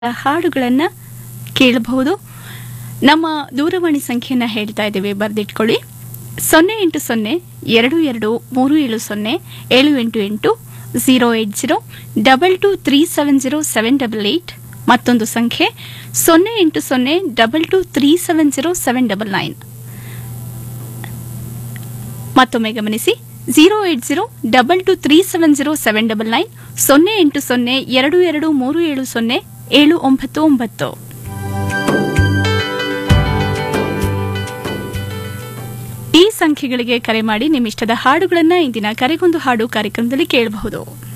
ಹಾಡುಗಳನ್ನು ಕೇಳಬಹುದು ನಮ್ಮ ದೂರವಾಣಿ ಸಂಖ್ಯೆಯನ್ನು ಹೇಳ್ತಾ ಇದ್ದೀವಿ ಬರೆದಿಟ್ಕೊಳ್ಳಿ ಸೊನ್ನೆ ಎಂಟು ಸೊನ್ನೆ ಎರಡು ಎರಡು ಮೂರು ಏಳು ಸೊನ್ನೆ ಏಳು ಎಂಟು ಎಂಟು zero eight zero double two three seven zero seven double eight ಮತ್ತೊಂದು ಸಂಖ್ಯೆ ಸೊನ್ನೆ ಎಂಟು ಸೊನ್ನೆ double two three seven zero seven double nine ಮತ್ತೊಮ್ಮೆ ಗಮನಿಸಿ zero eight zero double two three seven zero seven double nine ಸೊನ್ನೆ ಎಂಟು ಸೊನ್ನೆ ಎರಡು ಎರಡು ಮೂರು ಏಳು ಸೊನ್ನೆ ಏಳು ಒಂಬತ್ತು ಒಂಬತ್ತು ಈ ಸಂಖ್ಯೆಗಳಿಗೆ ಕರೆ ಮಾಡಿ ನಿಮ್ಮಿಷ್ಟದ ಹಾಡುಗಳನ್ನು ಇಂದಿನ ಕರೆಗೊಂದು ಹಾಡು ಕಾರ್ಯಕ್ರಮದಲ್ಲಿ ಕೇಳಬಹುದು